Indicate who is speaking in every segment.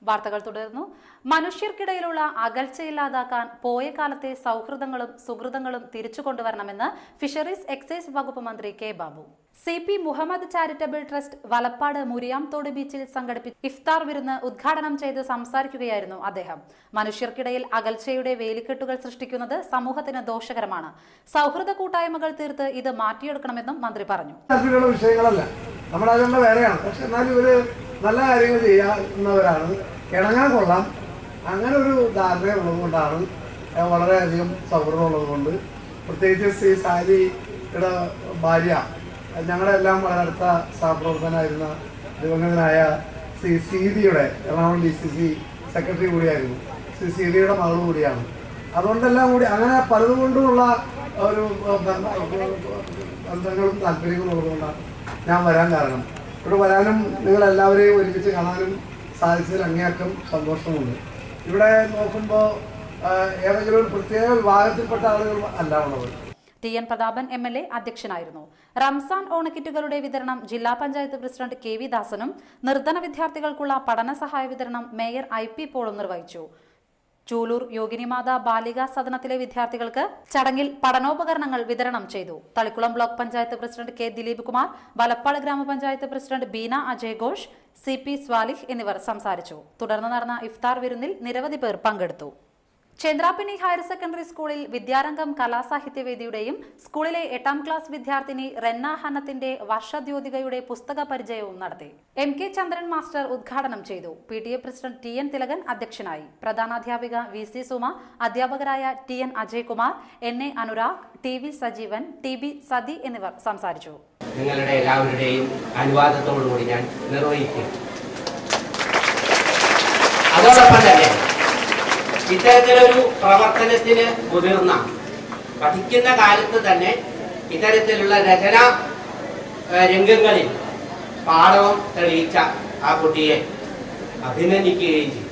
Speaker 1: വാർത്തകൾ തുടരുന്നു മനുഷ്യർക്കിടയിലുള്ള അകൽച്ചയില്ലാതാക്കാൻ പോയ കാലത്തെ സൗഹൃദങ്ങളും സുഹൃതങ്ങളും തിരിച്ചു കൊണ്ടുവരണമെന്ന് ഫിഷറീസ് എക്സൈസ് വകുപ്പ് മന്ത്രി K Babu C P Muhammad charitable trust Valappad Muriyamthode ബീച്ചിൽ സംഘടിപ്പിച്ച ഇഫ്താർ വിരുന്ന് ഉദ്ഘാടനം ചെയ്ത് സംസാരിക്കുകയായിരുന്നു അദ്ദേഹം മനുഷ്യർക്കിടയിൽ അകൽച്ചയുടെ വേലിക്കെട്ടുകൾ സൃഷ്ടിക്കുന്നത് സമൂഹത്തിന് ദോഷകരമാണ് സൗഹൃദ കൂട്ടായ്മകൾ തീർത്ത് ഇത് മാറ്റിയെടുക്കണമെന്നും മന്ത്രി പറഞ്ഞു
Speaker 2: താല്പര്യമുള്ള വിഷയങ്ങളല്ല നമ്മുടെ അജണ്ട വേറെയാണ് പക്ഷെ എന്നാലും ഇവര് നല്ല കാര്യങ്ങൾ ചെയ്യാവുന്നവരാണ് ഇണങ്ങാൻ കൊള്ളാം അങ്ങനെ ഒരു ധാരണ ഉള്ളത് കൊണ്ടാണ് ഏഹ് വളരെയധികം സൗഹൃദം ഉള്ളത് കൊണ്ട് പ്രത്യേകിച്ച് ശ്രീ സാരിയുടെ ഭാര്യ ഞങ്ങളുടെ എല്ലാം വളരെ അടുത്ത സഹപ്രവർത്തനായിരുന്ന ദിവംഗതനായ ശ്രീ സീതിയുടെ Ernakulam D C C secretary കൂടിയായിരുന്നു ശ്രീ സീതിയുടെ മകൾ കൂടിയാണ് അതുകൊണ്ടെല്ലാം കൂടി അങ്ങനെ പലതും കൊണ്ടുമുള്ള ഒരു ഏഹ്, ബന്ധ- ബന്ധങ്ങളും താല്പര്യങ്ങളും ഉള്ളതുകൊണ്ടാണ് ഞാൻ വരാൻ കാരണം ഇവിടെ വരാനും നിങ്ങളെല്ലാവരെയും ഒരുമിച്ച് കാണാനും സാധിച്ചതിൽ അങ്ങേയറ്റം സന്തോഷമുണ്ട് ഇവിടെ നോക്കുമ്പോൾ ഏതെങ്കിലും ഒരു പ്രത്യേക വിഭാഗത്തിൽപ്പെട്ട ആളുകൾ അല്ല ഉള്ളത്
Speaker 1: T N Prathapan M L A അധ്യക്ഷനായിരുന്നു റംസാൻ ഓണക്കിറ്റുകളുടെ വിതരണം ജില്ലാ പഞ്ചായത്ത് പ്രസിഡന്റ് കെ വി ദാസനും നിർധന വിദ്യാർത്ഥികൾക്കുള്ള പഠന സഹായ വിതരണം മേയർ ഐ പി പോളും നിർവഹിച്ചു ചൂലൂർ യോഗിനിമാത ബാലികാ സദനത്തിലെ വിദ്യാർത്ഥികൾക്ക് ചടങ്ങിൽ പഠനോപകരണങ്ങൾ വിതരണം ചെയ്തു Thalikkulam block panchayat president K Dileep Kumar Valappad ഗ്രാമപഞ്ചായത്ത് president Beena Ajay Ghosh C P Swalih എന്നിവർ സംസാരിച്ചു തുടർന്ന് നടന്ന ഇഫ്താർ വിരുന്നിൽ നിരവധി പേർ പങ്കെടുത്തു ചന്ദ്രാപ്പിനി ഹയർ സെക്കൻഡറി സ്കൂളിൽ വിദ്യാരംഗം കലാസാഹിത്യവേദിയുടെയും സ്കൂളിലെ എട്ടാം ക്ലാസ് വിദ്യാർത്ഥിനി റെന്ന ഹന്നത്തിന്റെ വർഷദ്യോതികയുടെ പുസ്തക പരിചയവും നടത്തി എം കെ ചന്ദ്രൻ മാസ്റ്റർ ഉദ്ഘാടനം ചെയ്തു P T A president T N Thilakan അധ്യക്ഷനായി പ്രധാനാധ്യാപിക വി സി സുമ അധ്യാപകരായ T N Ajaykumar N A Anurag T V Sajeevan T B Sathi എന്നിവർ സംസാരിച്ചു
Speaker 3: നിങ്ങളുടെ എല്ലാവരുടെയും അനുവാദത്തോടുകൂടി ഞാൻ നിർവഹിക്കും അതോടൊപ്പം തന്നെ ഇത്തരത്തിലൊരു പ്രവർത്തനത്തിന് മുതിർന്ന പഠിക്കുന്ന കാലത്ത് തന്നെ ഇത്തരത്തിലുള്ള രചനാ ഏഹ്, രംഗങ്ങളിൽ പാഠവും തെളിയിച്ച ആ കുട്ടിയെ അഭിനന്ദിക്കുകയും ചെയ്തു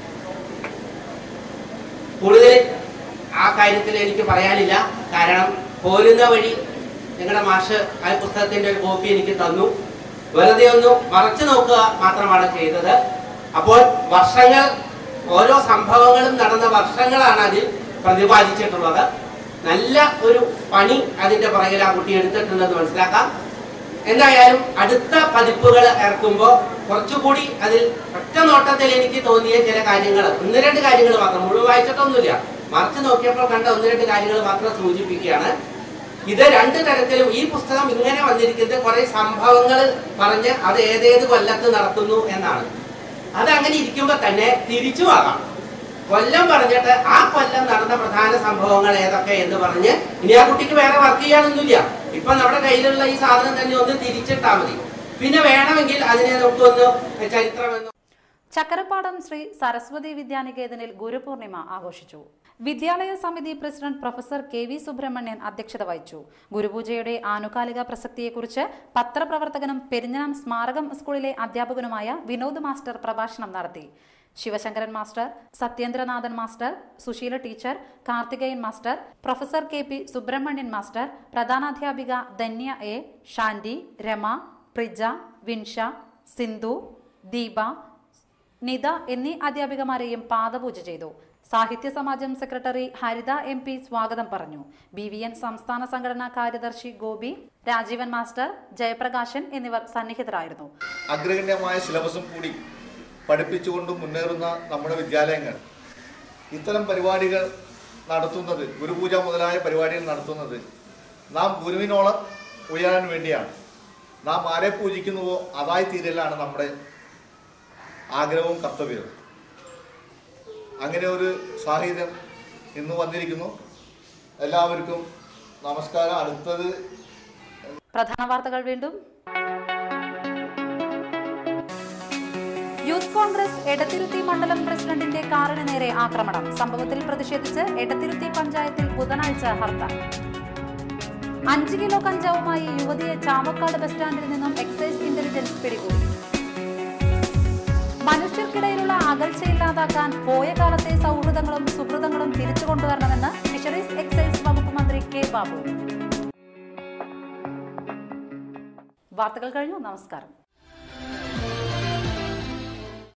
Speaker 3: കൂടുതൽ ആ കാര്യത്തിൽ എനിക്ക് പറയാനില്ല കാരണം പോരുന്ന വഴി നിങ്ങളുടെ മാഷ് ആ പുസ്തകത്തിന്റെ ഒരു കോപ്പി എനിക്ക് തന്നു വെറുതെ ഒന്ന് മറച്ചു നോക്കുക മാത്രമാണ് ചെയ്തത് അപ്പോൾ വർഷങ്ങൾ ഓരോ സംഭവങ്ങളും നടന്ന വർഷങ്ങളാണ് അതിൽ പ്രതിപാദിച്ചിട്ടുള്ളത് നല്ല ഒരു പണി അതിന്റെ പുറകിൽ ആ കുട്ടി എടുത്തിട്ടുണ്ടെന്ന് മനസ്സിലാക്കാം എന്തായാലും അടുത്ത പതിപ്പുകൾ ഇറക്കുമ്പോൾ കുറച്ചുകൂടി അതിൽ ഒറ്റ നോട്ടത്തിൽ എനിക്ക് തോന്നിയ ചില കാര്യങ്ങൾ ഒന്ന് രണ്ട് കാര്യങ്ങൾ മാത്രം മുഴുവൻ വായിച്ചിട്ടൊന്നുമില്ല മറിച്ച് നോക്കിയപ്പോൾ കണ്ട ഒന്ന് രണ്ട് കാര്യങ്ങൾ മാത്രം സൂചിപ്പിക്കുകയാണ് ഇത് രണ്ട് തരത്തിലും ഈ പുസ്തകം ഇങ്ങനെ വന്നിരിക്കുന്നത് കുറെ സംഭവങ്ങൾ പറഞ്ഞ് അത് ഏതേത് കൊല്ലത്ത് നടത്തുന്നു എന്നാണ് അത് അങ്ങനെ ഇരിക്കുമ്പോൾ തന്നെ തിരിച്ചു ആകാം കൊല്ലം പറഞ്ഞിട്ട് ആ കൊല്ലം നടന്ന പ്രധാന സംഭവങ്ങൾ ഏതൊക്കെ എന്ന് പറഞ്ഞ് ഇനി ആ കുട്ടിക്ക് വേറെ വർക്ക് ചെയ്യാനൊന്നുമില്ല ഇപ്പൊ നമ്മുടെ കയ്യിലുള്ള ഈ സാധനം തന്നെ ഒന്ന് തിരിച്ചിട്ടാ മതി പിന്നെ വേണമെങ്കിൽ അതിനെ നമുക്കൊന്ന് ചരിത്രമെന്ന്
Speaker 1: ചക്കരപ്പാടം ശ്രീ സരസ്വതി വിദ്യാനികേതനിൽ ഗുരുപൂർണിമ ആഘോഷിച്ചു വിദ്യാലയ സമിതി president professor K V Subramanian അധ്യക്ഷത വഹിച്ചു ഗുരുപൂജയുടെ ആനുകാലിക പ്രസക്തിയെക്കുറിച്ച് പത്രപ്രവർത്തകനും പെരിഞ്ഞനം സ്മാരകം സ്കൂളിലെ അധ്യാപകനുമായ വിനോദ് മാസ്റ്റർ പ്രഭാഷണം നടത്തി Sivasankaran master Sathyendranathan master Susheela teacher Karthikeyan master professor K P Subramanian master പ്രധാനാധ്യാപിക ധന്യ എ ഷാൻഡി രമ പ്രിജ വിൻഷ സിന്ധു ദീപ നിത എന്നീ അധ്യാപികമാരെയും പാദപൂജ ചെയ്തു സാഹിത്യ സമാജം സെക്രട്ടറി ഹരിത എം പി സ്വാഗതം പറഞ്ഞു ബി വി എൻ സംസ്ഥാന സംഘടനാ കാര്യദർശി ഗോപി രാജീവൻ മാസ്റ്റർ ജയപ്രകാശൻ എന്നിവർ സന്നിഹിതരായിരുന്നു
Speaker 4: അഗ്രഗണ്യമായ സിലബസും കൂടി പഠിപ്പിച്ചുകൊണ്ട് മുന്നേറുന്ന നമ്മുടെ വിദ്യാലയങ്ങൾ ഇത്തരം പരിപാടികൾ നടത്തുന്നത് ഗുരുപൂജ മുതലായ പരിപാടികൾ നടത്തുന്നത് നാം ഗുരുവിനോളം ഉയരാൻ വേണ്ടിയാണ് നാം ആരെ പൂജിക്കുന്നുവോ അതായി തീരലാണ് നമ്മുടെ ആഗ്രഹവും കർത്തവ്യവും അങ്ങനെ ഒരു സാഹചര്യം ഇന്ന് വന്നിരിക്കുന്നു എല്ലാവർക്കും നമസ്കാരം അടുത്തത്
Speaker 1: പ്രധാന വാർത്തകൾ വീണ്ടും യൂത്ത് കോൺഗ്രസ് എടത്തിരുത്തി മണ്ഡലം പ്രസിഡന്റിന്റെ കാറിന് നേരെ ആക്രമണം സംഭവത്തിൽ പ്രതിഷേധിച്ച് എടത്തിരുത്തി പഞ്ചായത്തിൽ ബുധനാഴ്ച ഹർത്താൽ അഞ്ച് കിലോ കഞ്ചാവുമായി യുവതിയെ ചാവക്കാട് ബസ് സ്റ്റാൻഡിൽ നിന്നും എക്സൈസ് ഇന്റലിജൻസ് പിടികൂടി മനുഷ്യർക്കിടയിലുള്ള അകൽച്ചയില്ലാതാക്കാൻ പോയ കാലത്തെ സൗഹൃദങ്ങളും സുഹൃതങ്ങളും തിരിച്ചു കൊണ്ടുവരണമെന്ന് ഫിഷറീസ് എക്സൈസ് വകുപ്പ് മന്ത്രി കെ ബാബു വാർത്തകൾ കഴിഞ്ഞു നമസ്കാരം